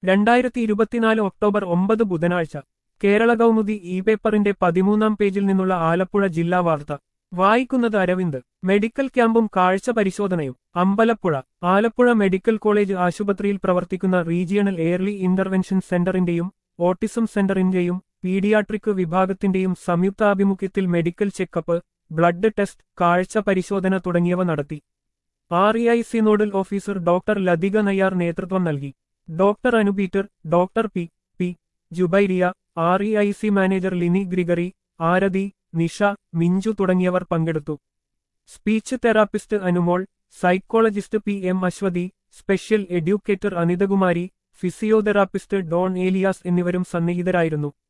രണ്ടായിരത്തി ഇരുപത്തിനാല് ഒക്ടോബർ ഒമ്പത് ബുധനാഴ്ച കേരള കൗമുദി ഇ പേപ്പറിന്റെ പതിമൂന്നാം പേജിൽ നിന്നുള്ള ആലപ്പുഴ ജില്ലാ വാർത്ത വായിക്കുന്നത് അരവിന്ദ് മെഡിക്കൽ ക്യാമ്പും കാഴ്ച പരിശോധനയും അമ്പലപ്പുഴ ആലപ്പുഴ മെഡിക്കൽ കോളേജ് ആശുപത്രിയിൽ പ്രവർത്തിക്കുന്ന റീജിയണൽ എയർലി ഇന്റർവെൻഷൻ സെന്ററിന്റെയും ഓട്ടിസം സെന്ററിന്റെയും പീഡിയാട്രിക് വിഭാഗത്തിന്റെയും സംയുക്താഭിമുഖ്യത്തിൽ മെഡിക്കൽ ചെക്കപ്പ് ബ്ലഡ് ടെസ്റ്റ് കാഴ്ച പരിശോധന തുടങ്ങിയവ നടത്തി R E I C nodal officer doctor Lathika Nayyar നേതൃത്വം നൽകി doctor Anu Peter doctor P P Jubairiya R E I C manager Lini Gregory Arathi Nisha Minchu തുടങ്ങിയവർ പങ്കെടുത്തു speech therapist Anumol psychologist P M Aswathy special educator Anithakumari physiotherapist Don Elias എന്നിവരും സന്നിഹിതരായിരുന്നു